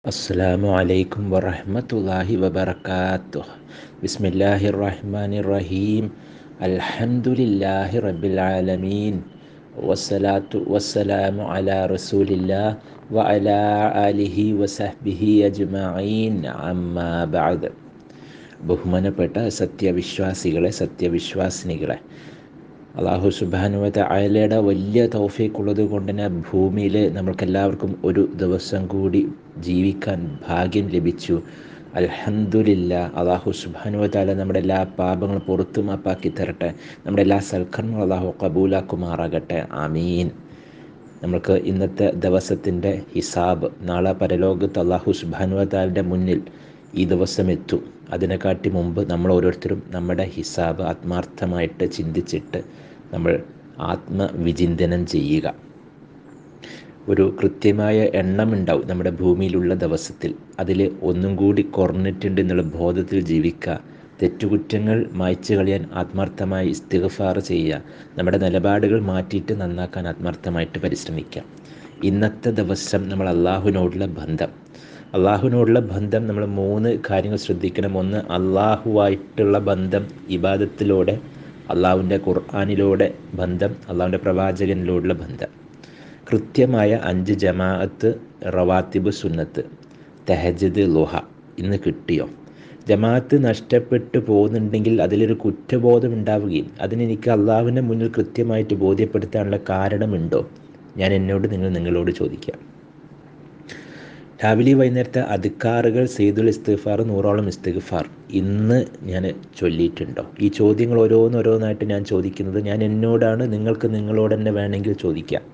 അസ്സലാമു അലൈക്കും വറഹ്മത്തുള്ളാഹി വബറകാതുഹ് ബിസ്മില്ലാഹിർ റഹ്മാനിർ റഹീം അൽഹംദുലില്ലാഹി റബ്ബിൽ ആലമീൻ വസ്സലാത്തു വസ്സലാമു അലാ റസൂലില്ലാഹ് വഅലാ ആലിഹി വസഹ്ബിഹി അജ്മഈൻ അമ്മാ ബഅദ് ബഹുമാനപ്പെട്ട സത്യവിശ്വാസികളെ സത്യവിശ്വാസിനികളെ അള്ളാഹു സുബാനുവത അയലയുടെ വലിയ തൗഫീക്കുള്ളത് കൊണ്ട് തന്നെ ഭൂമിയിൽ നമ്മൾക്കെല്ലാവർക്കും ഒരു ദിവസം കൂടി ജീവിക്കാൻ ഭാഗ്യം ലഭിച്ചു അൽഹന്ദില്ല അള്ളാഹു സുബാനുവതാല നമ്മുടെ എല്ലാ പാപങ്ങളും പുറത്തു മാപ്പാക്കി തരട്ടെ നമ്മുടെ എല്ലാ സൽക്കർമ്മങ്ങളും അള്ളാഹു കബൂലാക്കുമാറാകട്ടെ ആമീൻ നമ്മൾക്ക് ഇന്നത്തെ ദിവസത്തിൻ്റെ ഹിസാബ് നാളെ പരലോകത്ത് അള്ളാഹു സുബാനുവതാലിൻ്റെ മുന്നിൽ ഈ ദിവസം എത്തും അതിനെക്കാട്ടി മുമ്പ് നമ്മൾ ഓരോരുത്തരും നമ്മുടെ ഹിസാബ് ആത്മാർത്ഥമായിട്ട് ചിന്തിച്ചിട്ട് നമ്മൾ ആത്മവിചിന്തനം ചെയ്യുക ഒരു കൃത്യമായ എണ്ണം ഉണ്ടാവും നമ്മുടെ ഭൂമിയിലുള്ള ദിവസത്തിൽ അതിൽ ഒന്നും കൂടി കുറഞ്ഞിട്ടുണ്ട് എന്നുള്ള ബോധത്തിൽ ജീവിക്കുക തെറ്റുകുറ്റങ്ങൾ മായ്ച്ചു കളയാൻ ആത്മാർത്ഥമായി ഇസ്തിഗഫാർ ചെയ്യുക നമ്മുടെ നിലപാടുകൾ മാറ്റിയിട്ട് നന്നാക്കാൻ ആത്മാർത്ഥമായിട്ട് പരിശ്രമിക്കാം ഇന്നത്തെ ദിവസം നമ്മൾ അള്ളാഹുവിനോടുള്ള ബന്ധം അള്ളാഹുവിനോടുള്ള ബന്ധം നമ്മൾ മൂന്ന് കാര്യങ്ങൾ ശ്രദ്ധിക്കണം ഒന്ന് അള്ളാഹുവായിട്ടുള്ള ബന്ധം ഇബാദത്തിലൂടെ അള്ളാഹുവിൻ്റെ ഖുർആാനിലൂടെ ബന്ധം അള്ളാഹുവിൻ്റെ പ്രവാചകനിലൂടെയുള്ള ബന്ധം കൃത്യമായ അഞ്ച് ജമാഅത്ത് റവാത്തിബ് സുന്നത്ത് തെഹജദ് ലുഹ ഇന്ന് കിട്ടിയോ ജമാഅത്ത് നഷ്ടപ്പെട്ടു പോകുന്നുണ്ടെങ്കിൽ അതിലൊരു കുറ്റബോധം ഉണ്ടാവുകയും അതിനെനിക്ക് അള്ളാഹുവിൻ്റെ മുന്നിൽ കൃത്യമായിട്ട് ബോധ്യപ്പെടുത്താനുള്ള കാരണമുണ്ടോ ഞാൻ എന്നോട് നിങ്ങൾ നിങ്ങളോട് ചോദിക്കാം രാവിലെ വൈകുന്നേരത്തെ അധികാറുകൾ സെയ്തുൽ ഇസ്തിഫാർ നൂറോളം ഇസ്തിഫാർ ഇന്ന് ഞാൻ ചൊല്ലിയിട്ടുണ്ടോ ഈ ചോദ്യങ്ങൾ ഓരോന്നോരോന്നായിട്ട് ഞാൻ ചോദിക്കുന്നത് ഞാൻ എന്നോടാണ് നിങ്ങൾക്ക് നിങ്ങളോട് തന്നെ വേണമെങ്കിൽ ചോദിക്കാം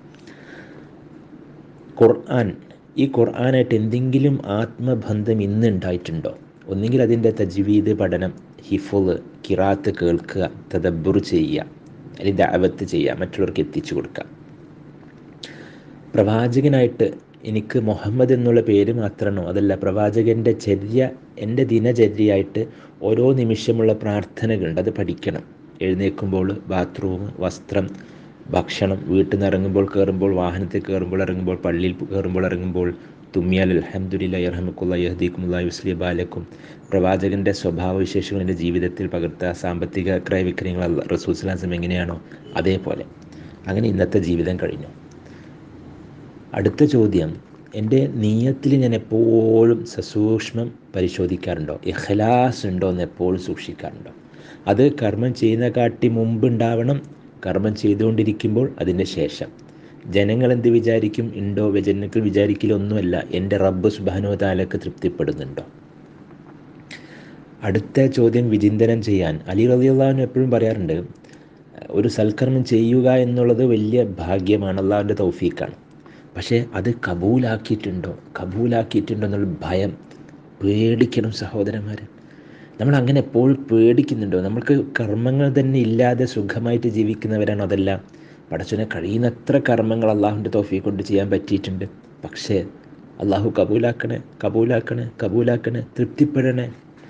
ഖുർആൻ ഈ ഖുർആനായിട്ട് എന്തെങ്കിലും ആത്മബന്ധം ഇന്ന് ഉണ്ടായിട്ടുണ്ടോ ഒന്നുകിൽ അതിൻ്റെ തജ്വീദ് പഠനം ഹിഫുള് കിറാത്ത് കേൾക്കുക തദബ്ബുർ ചെയ്യുക അല്ലെങ്കിൽ ദാവത്ത് ചെയ്യുക മറ്റുള്ളവർക്ക് എത്തിച്ചു കൊടുക്കുക പ്രവാചകനായിട്ട് എനിക്ക് മുഹമ്മദ് എന്നുള്ള പേര് മാത്രമാണോ അതല്ല പ്രവാചകൻ്റെ ചര്യ എൻ്റെ ദിനചര്യയായിട്ട് ഓരോ നിമിഷമുള്ള പ്രാർത്ഥനകളുണ്ട് അത് പഠിക്കണം എഴുന്നേൽക്കുമ്പോൾ ബാത്റൂം വസ്ത്രം ഭക്ഷണം വീട്ടിൽ നിന്ന് ഇറങ്ങുമ്പോൾ കയറുമ്പോൾ വാഹനത്തിൽ കയറുമ്പോൾ ഇറങ്ങുമ്പോൾ പള്ളിയിൽ കയറുമ്പോൾ ഇറങ്ങുമ്പോൾ തുമ്മിയാൽ അലഹമുല്ല യർഹമുല്ല യഹദീക്കുമുല്ല യുസ്ലി ബാലക്കും പ്രവാചകൻ്റെ സ്വഭാവവിശേഷങ്ങൾ എൻ്റെ ജീവിതത്തിൽ പകർത്തുക സാമ്പത്തിക ക്രയവിക്രയങ്ങൾ റസൂസ്ലാസം എങ്ങനെയാണോ അതേപോലെ അങ്ങനെ ഇന്നത്തെ ജീവിതം കഴിഞ്ഞു അടുത്ത ചോദ്യം എൻ്റെ നീയത്തിൽ ഞാൻ എപ്പോഴും സസൂക്ഷ്മം പരിശോധിക്കാറുണ്ടോ ഇഖ്ലാസ് ഉണ്ടോ എന്ന് എപ്പോഴും സൂക്ഷിക്കാറുണ്ടോ അത് കർമ്മം ചെയ്യുന്ന കാട്ടി മുമ്പ് ഉണ്ടാവണം കർമ്മം ചെയ്തുകൊണ്ടിരിക്കുമ്പോൾ അതിൻ്റെ ശേഷം ജനങ്ങൾ എന്ത് വിചാരിക്കും ഉണ്ടോ ജനങ്ങൾ വിചാരിക്കലൊന്നുമല്ല എൻ്റെ റബ്ബ് സുബാനോ താലക്ക് തൃപ്തിപ്പെടുന്നുണ്ടോ അടുത്ത ചോദ്യം വിചിന്തനം ചെയ്യാൻ അലി റലിയുള്ളവൻ എപ്പോഴും പറയാറുണ്ട് ഒരു സൽക്കർമ്മം ചെയ്യുക എന്നുള്ളത് വലിയ ഭാഗ്യമാണ് അള്ളാഹുവിൻ്റെ തൗഫീക്കാണ് പക്ഷേ അത് കബൂലാക്കിയിട്ടുണ്ടോ കബൂലാക്കിയിട്ടുണ്ടോ എന്നുള്ള ഭയം പേടിക്കണം സഹോദരന്മാർ നമ്മൾ അങ്ങനെ എപ്പോഴും പേടിക്കുന്നുണ്ടോ നമ്മൾക്ക് കർമ്മങ്ങൾ തന്നെ ഇല്ലാതെ സുഖമായിട്ട് ജീവിക്കുന്നവരാണോ അതല്ല പടച്ചനെ കഴിയുന്നത്ര കർമ്മങ്ങൾ അള്ളാഹുവിൻ്റെ തോഫി കൊണ്ട് ചെയ്യാൻ പറ്റിയിട്ടുണ്ട് പക്ഷേ അള്ളാഹു കബൂലാക്കണേ കബൂലാക്കണേ കബൂലാക്കണേ തൃപ്തിപ്പെടണേ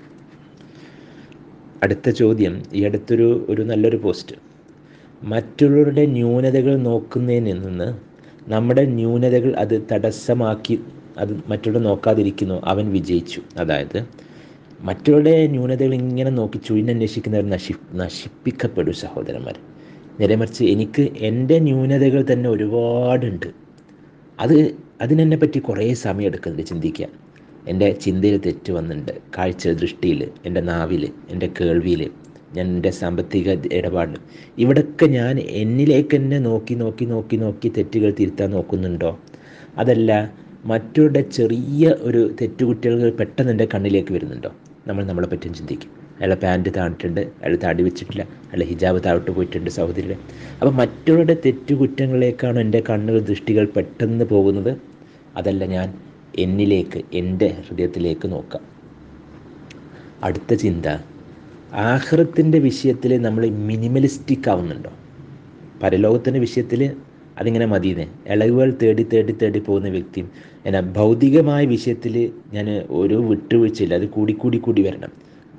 അടുത്ത ചോദ്യം ഈ അടുത്തൊരു ഒരു നല്ലൊരു പോസ്റ്റ് മറ്റുള്ളവരുടെ ന്യൂനതകൾ നോക്കുന്നതിൽ നിന്ന് നമ്മുടെ ന്യൂനതകൾ അത് തടസ്സമാക്കി അത് മറ്റുള്ളവർ നോക്കാതിരിക്കുന്നു അവൻ വിജയിച്ചു അതായത് മറ്റുള്ളവരുടെ ന്യൂനതകൾ ഇങ്ങനെ നോക്കി ചുഴിഞ്ഞന്വേഷിക്കുന്നവർ നശി നശിപ്പിക്കപ്പെടും സഹോദരന്മാർ നേരെമറിച്ച് എനിക്ക് എൻ്റെ ന്യൂനതകൾ തന്നെ ഒരുപാടുണ്ട് അത് അതിനെന്നെ പറ്റി കുറേ സമയം എടുക്കുന്നുണ്ട് ചിന്തിക്കാൻ എൻ്റെ ചിന്തയിൽ തെറ്റ് വന്നിട്ടുണ്ട് കാഴ്ച ദൃഷ്ടിയിൽ എൻ്റെ നാവിൽ എൻ്റെ കേൾവിയിൽ ഞാൻ എൻ്റെ സാമ്പത്തിക ഇടപാട് ഇവിടൊക്കെ ഞാൻ എന്നിലേക്ക് തന്നെ നോക്കി നോക്കി നോക്കി നോക്കി തെറ്റുകൾ തിരുത്താൻ നോക്കുന്നുണ്ടോ അതല്ല മറ്റവരുടെ ചെറിയ ഒരു തെറ്റുകുറ്റകൾ പെട്ടെന്ന് എൻ്റെ കണ്ണിലേക്ക് വരുന്നുണ്ടോ നമ്മൾ നമ്മളെ പറ്റിയും ചിന്തിക്കും അയാളെ പാൻറ്റ് താണിട്ടുണ്ട് അയാൾ താടി വെച്ചിട്ടില്ല അയാൾ ഹിജാബ് താഴോട്ട് പോയിട്ടുണ്ട് സഹോദരിയുടെ അപ്പോൾ മറ്റുള്ളവരുടെ തെറ്റുകുറ്റങ്ങളിലേക്കാണ് എൻ്റെ കണ്ണുകൾ ദൃഷ്ടികൾ പെട്ടെന്ന് പോകുന്നത് അതല്ല ഞാൻ എന്നിലേക്ക് എൻ്റെ ഹൃദയത്തിലേക്ക് നോക്കാം അടുത്ത ചിന്ത ആഹ്റത്തിൻ്റെ വിഷയത്തിൽ നമ്മൾ മിനിമലിസ്റ്റിക് ആവുന്നുണ്ടോ പരലോകത്തിൻ്റെ വിഷയത്തിൽ അതിങ്ങനെ മതിയെന്ന് ഇളവുകൾ തേടി തേടി തേടി പോകുന്ന വ്യക്തിയും എന്നാൽ ഭൗതികമായ വിഷയത്തിൽ ഞാൻ ഒരു വിട്ടുവീഴ്ചയില്ല അത് കൂടി കൂടി കൂടി വരണം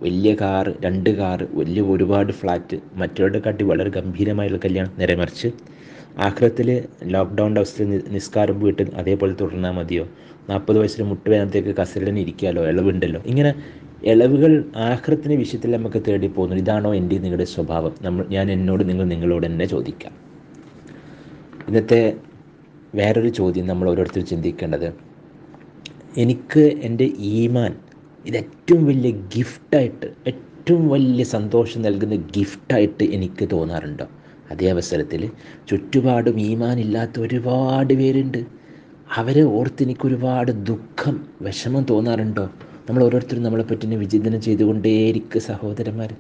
വലിയ കാറ് രണ്ട് കാറ് വലിയ ഒരുപാട് ഫ്ലാറ്റ് മറ്റുള്ളവരുടെ കാട്ടി വളരെ ഗംഭീരമായുള്ള കല്യാണം നേരെ മറിച്ച് ആഖിറത്തിൽ ലോക്ക്ഡൗണിൻ്റെ അവസ്ഥയിൽ നി- നിസ്കാരം വീട്ടിൽ അതേപോലെ തുടർന്നാൽ മതിയോ നാൽപ്പത് വയസ്സിൽ മുട്ടുവേദനത്തേക്ക് കസലിന് ഇരിക്കാലോ ഇളവുണ്ടല്ലോ ഇങ്ങനെ ഇളവുകൾ ആഖിറത്തിൻ്റെ വിഷയത്തിൽ നമുക്ക് തേടി പോകുന്നു ഇതാണോ എൻ്റെ നിങ്ങളുടെ സ്വഭാവം നമ്മൾ ഞാൻ എന്നോട് നിങ്ങൾ നിങ്ങളോട് തന്നെ ചോദിക്കാം ഇന്നത്തെ വേറൊരു ചോദ്യം നമ്മൾ ഓരോരുത്തരും ചിന്തിക്കേണ്ടത് എനിക്ക് എൻ്റെ ഈമാൻ ഇത് ഏറ്റവും വലിയ ഗിഫ്റ്റായിട്ട് ഏറ്റവും വലിയ സന്തോഷം നൽകുന്ന ഗിഫ്റ്റായിട്ട് എനിക്ക് തോന്നാറുണ്ടോ അതേ അവസരത്തിൽ ചുറ്റുപാടും ഈമാൻ ഇല്ലാത്ത ഒരുപാട് പേരുണ്ട് അവരെ ഓർത്ത് എനിക്ക് ഒരുപാട് ദുഃഖം വിഷമം തോന്നാറുണ്ടോ നമ്മൾ ഓരോരുത്തരും നമ്മളെ പറ്റി വിചിന്തനം ചെയ്തുകൊണ്ടേയിരിക്കുക സഹോദരന്മാർ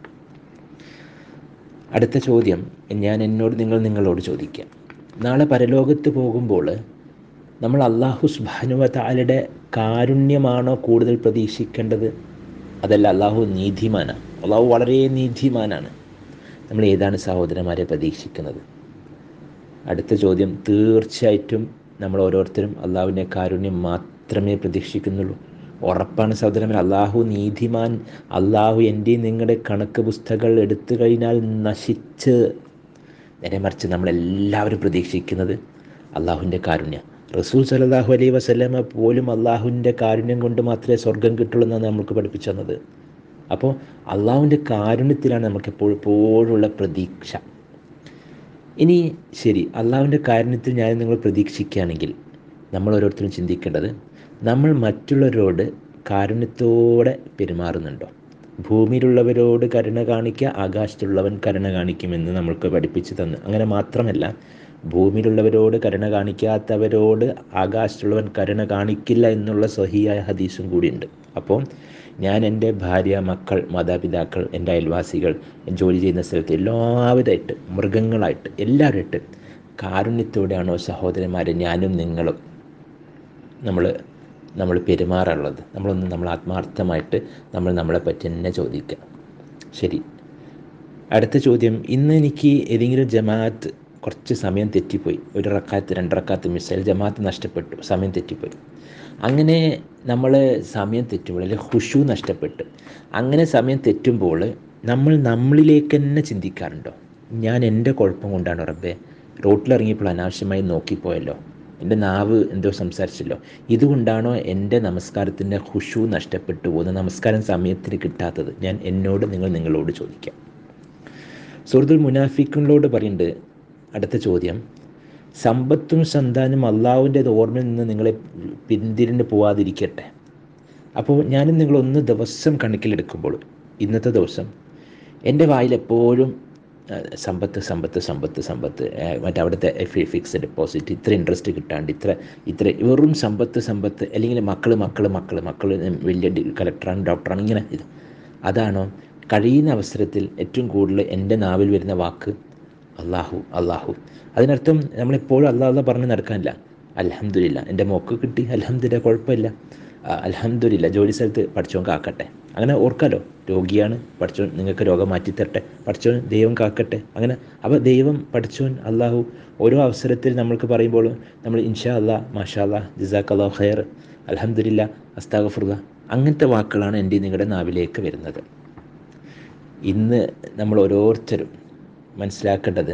അടുത്ത ചോദ്യം ഞാൻ എന്നോട് നിങ്ങൾ നിങ്ങളോട് ചോദിക്കാം നാളെ പരലോകത്ത് പോകുമ്പോൾ നമ്മൾ അള്ളാഹു സുബാനുവ താലയുടെ കാരുണ്യമാണോ കൂടുതൽ പ്രതീക്ഷിക്കേണ്ടത് അതല്ല അള്ളാഹു നീതിമാനാണ് അള്ളാഹു വളരെ നീതിമാനാണ് നമ്മൾ ഏതാണ് സഹോദരന്മാരെ പ്രതീക്ഷിക്കുന്നത് അടുത്ത ചോദ്യം തീർച്ചയായിട്ടും നമ്മൾ ഓരോരുത്തരും അള്ളാഹുവിൻ്റെ കാരുണ്യം മാത്രമേ പ്രതീക്ഷിക്കുന്നുള്ളൂ ഉറപ്പാണ് സഹോദരന്മാർ അള്ളാഹു നീതിമാൻ അള്ളാഹു എൻ്റെ നിങ്ങളുടെ കണക്ക് പുസ്തകങ്ങൾ എടുത്തു കഴിഞ്ഞാൽ നശിച്ച് നേരെ മറിച്ച് നമ്മളെല്ലാവരും പ്രതീക്ഷിക്കുന്നത് അള്ളാഹുവിൻ്റെ കാരുണ്യം റസൂൽ സലാഹു അലൈഹി വസല്ലമ പോലും അള്ളാഹുവിൻ്റെ കാരുണ്യം കൊണ്ട് മാത്രമേ സ്വർഗം കിട്ടുള്ളൂ എന്നാണ് നമുക്ക് പഠിപ്പിച്ചു തന്നത് അപ്പോൾ അള്ളാഹുവിൻ്റെ കാരുണ്യത്തിലാണ് നമുക്ക് എപ്പോഴും എപ്പോഴുള്ള പ്രതീക്ഷ ഇനി ശരി അള്ളാഹുവിൻ്റെ കാരുണ്യത്തിൽ ഞാൻ നിങ്ങൾ പ്രതീക്ഷിക്കുകയാണെങ്കിൽ നമ്മൾ ഓരോരുത്തരും ചിന്തിക്കേണ്ടത് നമ്മൾ മറ്റുള്ളവരോട് കാരുണ്യത്തോടെ പെരുമാറുന്നുണ്ടോ ഭൂമിയിലുള്ളവരോട് കരുണ കാണിക്കുക ആകാശത്തുള്ളവൻ കരുണ കാണിക്കുമെന്ന് നമ്മൾക്ക് പഠിപ്പിച്ചു തന്നു അങ്ങനെ മാത്രമല്ല ഭൂമിയിലുള്ളവരോട് കരുണ കാണിക്കാത്തവരോട് ആകാശത്തുള്ളവൻ കരുണ കാണിക്കില്ല എന്നുള്ള സഹിയായ ഹദീസും കൂടിയുണ്ട് അപ്പോൾ ഞാൻ എൻ്റെ ഭാര്യ മക്കൾ മാതാപിതാക്കൾ എൻ്റെ അയൽവാസികൾ ജോലി ചെയ്യുന്ന സ്ഥലത്ത് എല്ലാവരുമായിട്ട് മൃഗങ്ങളായിട്ട് എല്ലാവരുമായിട്ട് കാരുണ്യത്തോടെയാണോ സഹോദരന്മാരെ ഞാനും നിങ്ങളും നമ്മൾ നമ്മൾ പെരുമാറുള്ളത് നമ്മളൊന്ന് നമ്മൾ ആത്മാർത്ഥമായിട്ട് നമ്മൾ നമ്മളെ പറ്റി തന്നെ ചോദിക്കുക ശരി അടുത്ത ചോദ്യം ഇന്ന് എനിക്ക് ഏതെങ്കിലും ജമാഅത്ത് കുറച്ച് സമയം തെറ്റിപ്പോയി ഒരു റക്കാത്ത് രണ്ട് റക്കാത്ത് മിസ്സൈൽ ജമാഅത്ത് നഷ്ടപ്പെട്ടു സമയം തെറ്റിപ്പോയി അങ്ങനെ നമ്മൾ സമയം തെറ്റുമ്പോൾ അല്ലെങ്കിൽ ഹുഷു നഷ്ടപ്പെട്ട് അങ്ങനെ സമയം തെറ്റുമ്പോൾ നമ്മൾ നമ്മളിലേക്ക് തന്നെ ചിന്തിക്കാറുണ്ടോ ഞാൻ എൻ്റെ കുഴപ്പം കൊണ്ടാണ് റബ്ബേ റോട്ടിലിറങ്ങിയപ്പോൾ അനാവശ്യമായി നോക്കിപ്പോയല്ലോ എൻ്റെ നാവ് എന്തോ സംസാരിച്ചല്ലോ ഇതുകൊണ്ടാണോ എൻ്റെ നമസ്കാരത്തിൻ്റെ ഹുഷു നഷ്ടപ്പെട്ടു പോകുന്നത് നമസ്കാരം സമയത്തിന് കിട്ടാത്തത് ഞാൻ എന്നോട് നിങ്ങൾ നിങ്ങളോട് ചോദിക്കാം സുഹൃത്തുൽ മുനാഫിക്കുകളോട് പറയുന്നുണ്ട് അടുത്ത ചോദ്യം സമ്പത്തും സന്താനം അള്ളാഹുവിൻ്റെ ഓർമ്മയിൽ നിന്ന് നിങ്ങളെ പിന്തിരിഞ്ഞ് പോവാതിരിക്കട്ടെ അപ്പോൾ ഞാനും നിങ്ങളൊന്ന് ദിവസം കണക്കിലെടുക്കുമ്പോൾ ഇന്നത്തെ ദിവസം എൻ്റെ വായിൽ എപ്പോഴും ആ, സമ്പത്ത് സമ്പത്ത് സമ്പത്ത് സമ്പത്ത് ആ, മറ്റേ അവിടുത്തെ ഫി- ഫിക്സഡ് ഡെപ്പോസിറ്റ് ഇത്ര ഇൻട്രസ്റ്റ് കിട്ടാണ്ട് ഇത്ര ഇത്ര വെറും സമ്പത്ത് സമ്പത്ത് അല്ലെങ്കിൽ മക്കൾ മക്കൾ മക്കൾ മക്കൾ വലിയ ഡി- കളക്ടറാണ് ഡോക്ടറാണ് ഇങ്ങനെ ഇത് അതാണോ കഴിയുന്ന അവസരത്തിൽ ഏറ്റവും കൂടുതൽ എൻ്റെ നാവിൽ വരുന്ന വാക്ക് അള്ളാഹു അള്ളാഹു അതിനർത്ഥം നമ്മളെപ്പോഴും അള്ളാഹ് അള്ളാഹ് പറഞ്ഞ് നടക്കാനില്ല അലഹമില്ല എൻ്റെ മോക്ക് കിട്ടി അലഹമില്ല കുഴപ്പമില്ല അലഹമില്ല ജോലി സ്ഥലത്ത് പഠിച്ചോൻ കാക്കട്ടെ അങ്ങനെ ഓർക്കാലോ രോഗിയാണ് പഠിച്ചോൻ നിങ്ങൾക്ക് രോഗം മാറ്റിത്തരട്ടെ പഠിച്ചോൻ ദൈവം കാക്കട്ടെ അങ്ങനെ അപ്പോൾ ദൈവം പഠിച്ചോൻ അള്ളാഹു ഓരോ അവസരത്തിൽ നമ്മൾക്ക് പറയുമ്പോൾ നമ്മൾ ഇൻഷാ അല്ലാ മാഷാ അല്ലാ ജിസാഖ് അള്ളാഹു ഖൈർ അലഹമില്ല അസ്താഗഫുർല അങ്ങനത്തെ വാക്കുകളാണ് എൻ്റെ നിങ്ങളുടെ നാവിലേക്ക് വരുന്നത് ഇന്ന് നമ്മൾ ഓരോരുത്തരും മനസ്സിലാക്കേണ്ടത്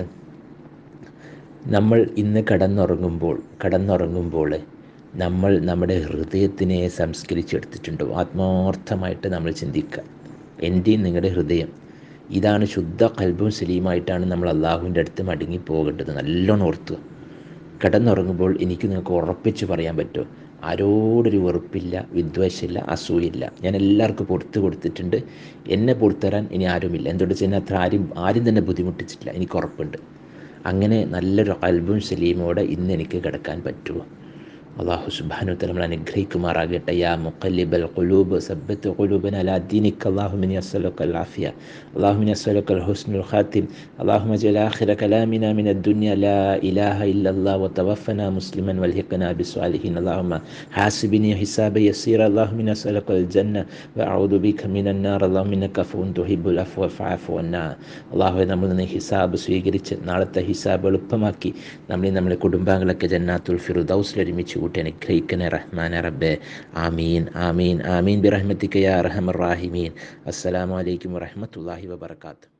നമ്മൾ ഇന്ന് കടന്നുറങ്ങുമ്പോൾ കടന്നുറങ്ങുമ്പോൾ നമ്മൾ നമ്മുടെ ഹൃദയത്തിനെ സംസ്കരിച്ചെടുത്തിട്ടുണ്ടോ ആത്മാർത്ഥമായിട്ട് നമ്മൾ ചിന്തിക്കുക എൻ്റെയും നിങ്ങളുടെ ഹൃദയം ഇതാണ് ശുദ്ധ കൽബും സലീമായിട്ടാണ് നമ്മൾ അള്ളാഹുവിൻ്റെ അടുത്ത് മടങ്ങി പോകേണ്ടത് നല്ലോണം ഓർത്തുക കിടന്നുറങ്ങുമ്പോൾ എനിക്ക് നിങ്ങൾക്ക് ഉറപ്പിച്ച് പറയാൻ പറ്റുമോ ആരോടൊരു വെറുപ്പില്ല വിദ്വേഷമില്ല അസൂയില്ല ഞാൻ എല്ലാവർക്കും പുറത്ത് കൊടുത്തിട്ടുണ്ട് എന്നെ പുറത്തരാൻ ഇനി ആരുമില്ല എന്തുകൊണ്ട് വെച്ചാൽ അത്ര ആരും ആരും തന്നെ ബുദ്ധിമുട്ടിച്ചിട്ടില്ല എനിക്ക് ഉറപ്പുണ്ട് അങ്ങനെ നല്ലൊരു അൽബും സലീമോടെ ഇന്ന് എനിക്ക് കിടക്കാൻ പറ്റുമോ അള്ളാഹു സുബാനു നമ്മൾ അനുഗ്രഹിക്കുമാറാകട്ടെ യാ മുഖല്ലിബൽ ഖുലൂബ് സബ്ബത്ത് ഖുലൂബന അലാ ദീനിക അല്ലാഹുമ്മ യസ്അലുക അൽ ആഫിയ അല്ലാഹുമ്മ യസ്അലുക അൽ ഹുസ്നുൽ ഖാത്തിം اللهم اجعل آخر كلامنا من الدنيا لا إله إلا الله وتوفنا مسلما والحقنا بالصالحين اللهم حاسبني حسابا يسيرا اللهم إنا نسألك الجنة وأعوذ بك من النار اللهم إنك عفو تحب العفو فاعف عنا അള്ളാഹു നമ്മൾ നിന്ന് ഹിസാബ് സ്വീകരിച്ച് നാളത്തെ ഹിസാബ് എളുപ്പമാക്കി നമ്മളെ നമ്മളെ കുടുംബാംഗങ്ങളൊക്കെ ജന്നാത്തുൽ ഫിറുദൗസിൽ ഒരുമിച്ച് കൂട്ടി അനുഗ്രഹിക്കണേ റഹ്മാനെ റബ്ബെ ആമീൻ ആമീൻ ആമീൻ ബിറഹ്മത്തിക്ക് യാ റഹമർ റാഹിമീൻ അസ്സലാമു അലൈക്കും വറഹ്മത്തുള്ളാഹി വബർക്കാത്തു